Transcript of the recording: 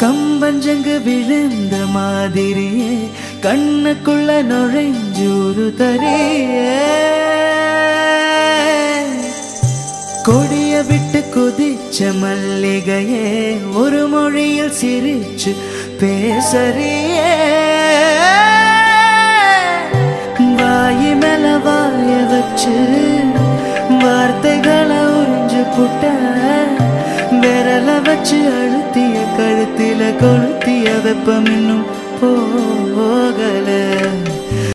கம்பஞ்சங்கு விழுந்த மாதிரியே கண்ணுக்குள்ள நுழைஞ்சூரு தரையே கொடிய விட்டு குதிச்ச மல்லிகையே ஒரு மொழியில் சிரிச்சு பேசறியே வாயி மேல வாய வச்சு வார்த்தைகளை உறிஞ்சு புட்ட விரல வச்சு அழுத்திய கழுத்தில கொளுத்திய வெப்பம் இன்னும் போகல